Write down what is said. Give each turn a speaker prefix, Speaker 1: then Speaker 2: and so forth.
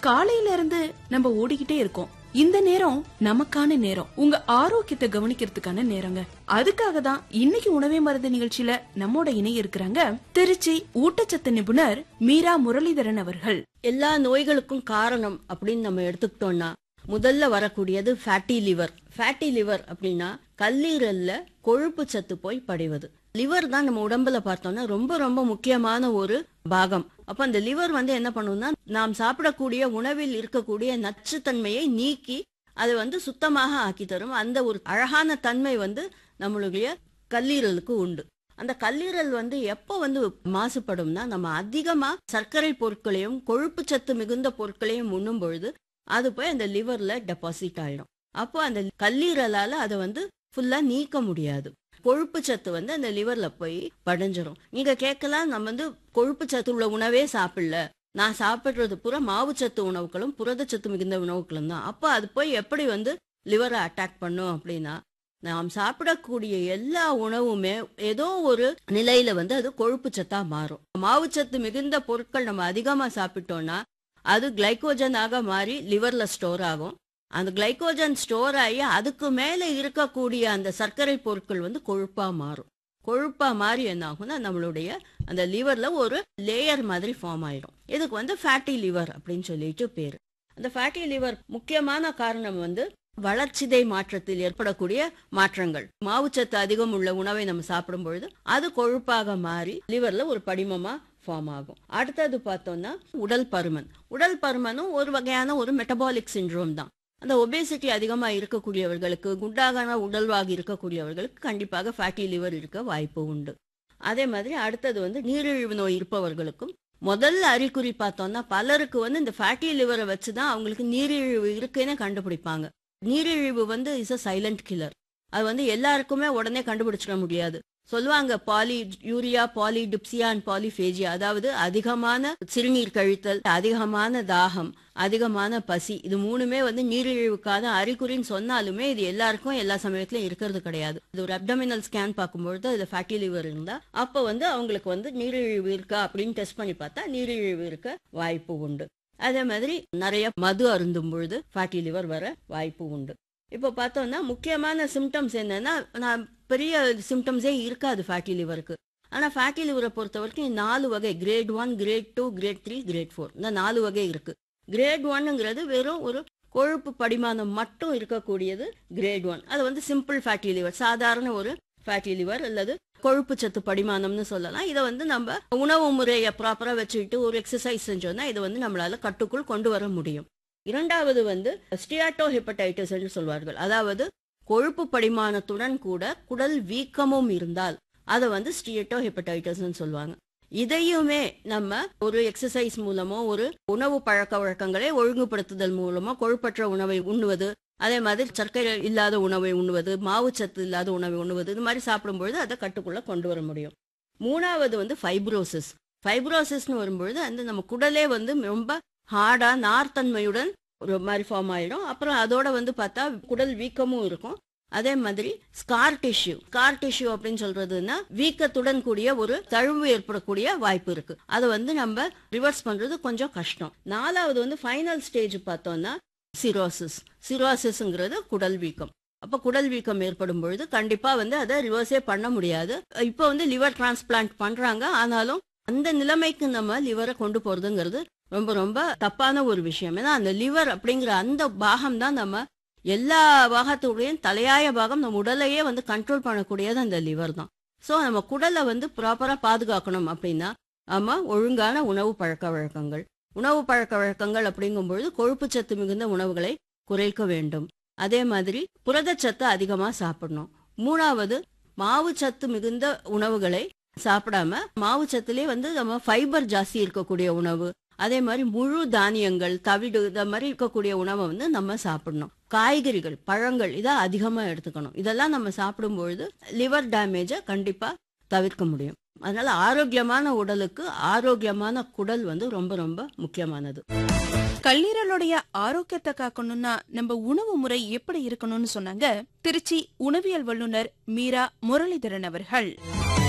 Speaker 1: காலையில இருந்து நம்ம ஓடிக்கிட்டே இருக்கோம் இந்த நேரம் நமக்கான நேரம் உங்க ஆரோக்கியத்தை கவனிக்கிறதுக்கான நேரங்க அதுக்காக தான் இன்னைக்கு உணவே மருந்து நிகழ்ச்சியில நம்மோட இணைய இருக்கிறாங்க திருச்சி ஊட்டச்சத்து நிபுணர் மீரா முரளிதரன் அவர்கள்
Speaker 2: எல்லா நோய்களுக்கும் காரணம் அப்படின்னு நம்ம எடுத்துக்கிட்டோம்னா முதல்ல வரக்கூடியது ஃபேட்டி லிவர் ஃபேட்டி லிவர் அப்படின்னா கல்லீரல்ல கொழுப்பு சத்து போய் படிவது லிவர் தான் நம்ம உடம்புல பார்த்தோம்னா ரொம்ப ரொம்ப முக்கியமான ஒரு பாகம் அப்ப அந்த லிவர் வந்து என்ன பண்ணும்னா நாம் சாப்பிடக்கூடிய உணவில் இருக்கக்கூடிய நச்சுத்தன்மையை நீக்கி அதை வந்து சுத்தமாக ஆக்கி தரும் அந்த ஒரு அழகான தன்மை வந்து நம்மளுடைய கல்லீரலுக்கு உண்டு அந்த கல்லீரல் வந்து எப்போ வந்து மாசுபடும்னா நம்ம அதிகமா சர்க்கரை பொருட்களையும் கொழுப்பு சத்து மிகுந்த பொருட்களையும் உண்ணும் பொழுது அது போய் அந்த லிவர்ல டெபாசிட் ஆயிடும் அப்போ அந்த கல்லீரலால அதை வந்து ஃபுல்லா நீக்க முடியாது கொழுப்பு சத்து வந்து அந்த லிவர்ல போய் படிஞ்சிரும் நீங்க கேட்கலாம் நம்ம வந்து கொழுப்பு சத்து உள்ள உணவே சாப்பிடல நான் சாப்பிடுறது பூரா மாவுச்சத்து உணவுகளும் புரதச்சத்து மிகுந்த உணவுகளும் தான் அப்போ அது போய் எப்படி வந்து லிவரை அட்டாக் பண்ணும் அப்படின்னா நாம் சாப்பிடக்கூடிய எல்லா உணவுமே ஏதோ ஒரு நிலையில வந்து அது கொழுப்பு சத்தா மாறும் மாவுச்சத்து மிகுந்த பொருட்கள் நம்ம அதிகமா சாப்பிட்டோம்னா அது கிளைக்கோஜனாக மாறி லிவர்ல ஸ்டோர் ஆகும் அந்த கிளைக்கோஜன் ஸ்டோர் ஆகி அதுக்கு மேல இருக்கக்கூடிய அந்த சர்க்கரை பொருட்கள் வந்து கொழுப்பா மாறும் கொழுப்பா மாறி என்ன ஆகும்னா நம்மளுடைய அந்த லிவர்ல ஒரு லேயர் மாதிரி ஃபார்ம் ஆயிடும் இதுக்கு வந்து ஃபேட்டி லிவர் அப்படின்னு சொல்லிட்டு பேரு அந்த ஃபேட்டி லிவர் முக்கியமான காரணம் வந்து வளர்ச்சிதை மாற்றத்தில் ஏற்படக்கூடிய மாற்றங்கள் மாவுச்சத்து அதிகம் உள்ள உணவை நம்ம சாப்பிடும் பொழுது அது கொழுப்பாக மாறி லிவர்ல ஒரு படிமமா ஃபார்ம் ஆகும் அடுத்தது பார்த்தோம்னா உடல் பருமன் உடல் பருமனும் ஒரு வகையான ஒரு மெட்டபாலிக் சிண்ட்ரோம் தான் அந்த ஒபேசிட்டி அதிகமாக இருக்கக்கூடியவர்களுக்கு குண்டாகான உடல்வாகி இருக்கக்கூடியவர்களுக்கு கண்டிப்பாக ஃபேட்டி லிவர் இருக்க வாய்ப்பு உண்டு அதே மாதிரி அடுத்தது வந்து நீரிழிவு நோய் இருப்பவர்களுக்கும் முதல்ல அறிகுறி பார்த்தோம்னா பலருக்கு வந்து இந்த ஃபேட்டி லிவரை வச்சு தான் அவங்களுக்கு நீரிழிவு இருக்குன்னு கண்டுபிடிப்பாங்க நீரிழிவு வந்து இஸ் அ சைலண்ட் கில்லர் அது வந்து எல்லாருக்குமே உடனே கண்டுபிடிச்சிட முடியாது சொல்லுவாங்க polyuria polydipsia polyphagia அதாவது அதிகமான சிறுநீர் கழித்தல் அதிகமான தாகம் அதிகமான பசி இது மூணுமே வந்து நீரிழிவுக்கான அறிகுறின்னு சொன்னாலுமே இது எல்லாருக்கும் எல்லா சமயத்திலும் இருக்கிறது கிடையாது இது ஒரு அப்டமினல் ஸ்கேன் பார்க்கும்பொழுது இது ஃபேட்டி லிவர் இருந்தா அப்ப வந்து அவங்களுக்கு வந்து நீரிழிவு இருக்கா அப்படின்னு டெஸ்ட் பண்ணி பார்த்தா நீரிழிவு இருக்க வாய்ப்பு உண்டு அதே மாதிரி நிறைய மது அருந்தும் பொழுது ஃபேட்டி லிவர் வர வாய்ப்பு உண்டு இப்போ பார்த்தோம்னா முக்கியமான சிம்டம்ஸ் என்னன்னா நான் பெரிய சிம்டம்ஸே இருக்காது ஃபேட்டி லிவருக்கு ஆனால் ஃபேட்டி லிவரை பொறுத்த வரைக்கும் நாலு வகை grade one grade two grade three grade four இந்த நாலு வகை இருக்கு கிரேட் ஒன்னுங்கிறது வெறும் ஒரு கொழுப்பு படிமானம் மட்டும் இருக்கக்கூடியது கிரேட் ஒன் அது வந்து சிம்பிள் ஃபேட்டி லிவர் சாதாரண ஒரு ஃபேட்டி லிவர் அல்லது கொழுப்பு சத்து படிமானம்னு சொல்லலாம் இதை வந்து நம்ம உணவு முறையை ப்ராப்பராக வச்சுக்கிட்டு ஒரு எக்ஸசைஸ் செஞ்சோம்னா இதை வந்து நம்மளால கட்டுக்குள் கொண்டு வர முடியும் இரண்டாவது வந்து ஸ்டியாட்டோ ஹெப்படைட்டிஸ் என்று சொல்வார்கள் அதாவது கொழுப்பு படிமானத்துடன் கூட குடல் வீக்கமும் இருந்தால் அதை வந்து ஸ்டியட்டோ ஹெப்படைட்டிஸ்னு சொல்லுவாங்க இதையுமே நம்ம ஒரு எக்ஸசைஸ் மூலமோ ஒரு உணவு பழக்க வழக்கங்களை ஒழுங்குபடுத்துதல் மூலமோ கொழுப்பற்ற உணவை உண்ணுவது அதே மாதிரி சர்க்கரை இல்லாத உணவை உண்ணுவது மாவுச்சத்து இல்லாத உணவை உண்ணுவது இது மாதிரி சாப்பிடும்பொழுது அதை கட்டுக்குள்ள கொண்டு வர முடியும் மூணாவது வந்து ஃபைப்ரோசிஸ் ஃபைப்ரோசிஸ்னு வரும்பொழுது அந்த நம்ம குடலே வந்து ரொம்ப ஹார்டா நார்த்தன்மையுடன் ஒரு மாதிரி ஃபார்ம் ஆயிடும் அப்புறம் அதோட வந்து பார்த்தா குடல் வீக்கமும் இருக்கும் அதே மாதிரி ஸ்கார் டிஷ்யூ ஸ்கார் டிஷ்யூ அப்படின்னு சொல்றதுன்னா வீக்கத்துடன் கூடிய ஒரு தழுவு ஏற்படக்கூடிய வாய்ப்பு இருக்கு அதை வந்து நம்ம ரிவர்ஸ் பண்றது கொஞ்சம் கஷ்டம் நாலாவது வந்து ஃபைனல் ஸ்டேஜ் பார்த்தோம்னா சிரோசிஸ் சிரோசிஸ்ங்கிறது குடல் வீக்கம் அப்போ குடல் வீக்கம் ஏற்படும் பொழுது கண்டிப்பா வந்து அதை ரிவர்ஸே பண்ண முடியாது இப்போ வந்து லிவர் டிரான்ஸ்பிளான்ட் பண்றாங்க ஆனாலும் அந்த நிலைமைக்கு நம்ம லிவரை கொண்டு போறதுங்கிறது ரொம்ப ரொம்ப தப்பான ஒரு விஷயம் ஏன்னா அந்த லிவர் அப்படிங்கிற அந்த பாகம் தான் நம்ம எல்லா பாகத்துடையும் தலையாய பாகம் நம்ம உடலையே வந்து கண்ட்ரோல் பண்ணக்கூடியது அந்த லிவர் தான் ஸோ நம்ம குடலை வந்து ப்ராப்பராக பாதுகாக்கணும் அப்படின்னா நம்ம ஒழுங்கான உணவு பழக்க வழக்கங்கள் உணவு பழக்க வழக்கங்கள் அப்படிங்கும்பொழுது கொழுப்பு சத்து மிகுந்த உணவுகளை குறைக்க வேண்டும் அதே மாதிரி புரதச்சத்து அதிகமாக சாப்பிடணும் மூணாவது மாவு சத்து மிகுந்த உணவுகளை சாப்பிடாம மாவு சத்துலேயே வந்து நம்ம ஃபைபர் ஜாஸ்தி இருக்கக்கூடிய உணவு அதே மாதிரி முழு தானியங்கள் தவிடு இந்த மாதிரி இருக்கக்கூடிய உணவை வந்து நம்ம சாப்பிடணும் காய்கறிகள் பழங்கள் இதை அதிகமா எடுத்துக்கணும் இதெல்லாம் நம்ம சாப்பிடும்பொழுது லிவர் டேமேஜை கண்டிப்பா தவிர்க்க முடியும் அதனால ஆரோக்கியமான உடலுக்கு ஆரோக்கியமான குடல் வந்து ரொம்ப ரொம்ப முக்கியமானது
Speaker 1: கல்லீரலுடைய ஆரோக்கியத்தை காக்கணும்னா நம்ம உணவு முறை எப்படி இருக்கணும்னு சொன்னாங்க திருச்சி உணவியல் வல்லுநர் மீரா முரளிதரன் அவர்கள்